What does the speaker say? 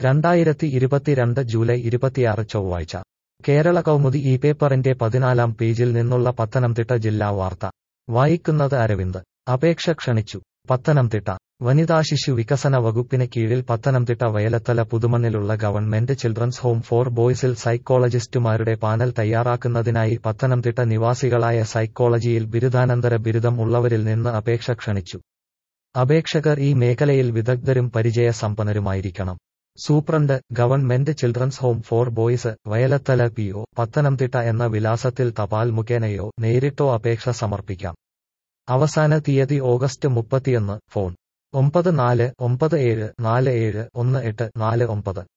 രണ്ടായിരത്തി ഇരുപത്തിരണ്ട് ജൂലൈ ഇരുപത്തിയാറ് ചൊവ്വാഴ്ച കേരള കൗമുദി ഈ പേപ്പറിന്റെ പതിനാലാം പേജിൽ നിന്നുള്ള പത്തനംതിട്ട ജില്ലാ വാർത്ത വായിക്കുന്നത് അരവിന്ദ് അപേക്ഷ ക്ഷണിച്ചു പത്തനംതിട്ട വനിതാ ശിശു വികസന വകുപ്പിന് കീഴിൽ പത്തനംതിട്ട വയലത്തല പുതുമണ്ണിലുള്ള ഗവൺമെന്റ് ചിൽഡ്രൻസ് ഹോം ഫോർ ബോയ്സിൽ സൈക്കോളജിസ്റ്റുമാരുടെ പാനൽ തയ്യാറാക്കുന്നതിനായി പത്തനംതിട്ട നിവാസികളായ സൈക്കോളജിയിൽ ബിരുദാനന്തര ബിരുദം ഉള്ളവരിൽ നിന്ന് അപേക്ഷ ക്ഷണിച്ചു അപേക്ഷകർ ഈ മേഖലയിൽ വിദഗ്ധരും പരിചയസമ്പന്നരുമായിരിക്കണം superintendent government children's home for boys Vayalathala P O Pathanamthitta എന്ന വിലാസത്തിൽ തപാൽ മുഖേനയോ നേരിട്ടോ അപേക്ഷ സമർപ്പിക്കാം അവസാന തീയതി ഓഗസ്റ്റ് മുപ്പത്തിയൊന്ന് ഫോൺ ഒമ്പത് നാല് ഒമ്പത് ഏഴ് നാല് ഏഴ് ഒന്ന് എട്ട് നാല് ഒമ്പത്